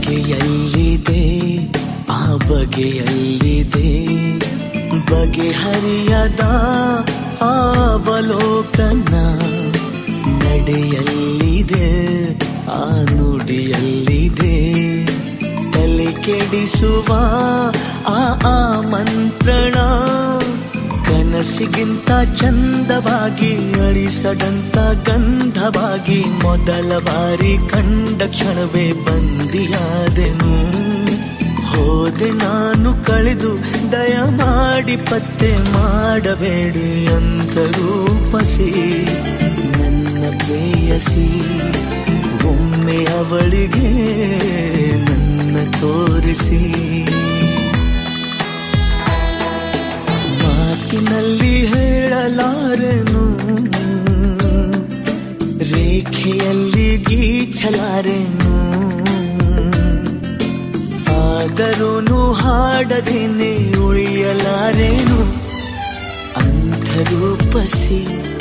ಬಗೆಯಲ್ಲಿದೆ ಆ ಬಗೆಯಲ್ಲಿದೆ ಬಗೆಹರಿಯದ ಅವಲೋಕನ ನಡೆಯಲ್ಲಿದೆ ಆ ನುಡಿಯಲ್ಲಿದೆ ತಲೆ ಕೆಡಿಸುವ ಆ ಆಮಂತ್ರಣ ಕನಸಿಗಿಂತ ಚಂದವಾಗಿ ಅಳಿಸದಂತ ಗಂಧವಾಗಿ ಮೊದಲ ಬಾರಿ ಕಂಡ ಕ್ಷಣವೇ ಬಂದಿಯಾದೆನು ಹೋದೆ ನಾನು ಕಳೆದು ದಯ ಮಾಡಿ ಪತ್ತೆ ಮಾಡಬೇಡಿ ಅಂತ ರೂಪಸಿ ನನ್ನ ಪ್ರೇಯಸಿ ಒಮ್ಮೆ ಅವಳಿಗೆ ನನ್ನ ತೋರಿಸಿ ಮಾತಿನಲ್ಲಿ ಹೇಳಲಾರೆನು ರೇಖೆಯಲ್ಲಿ ಗೀಚಲಾರೆನು ಆದರೂ ಹಾಡದೇನೆ ಉಳಿಯಲಾರೇನು ಅಂಥ ರೂಪಸಿ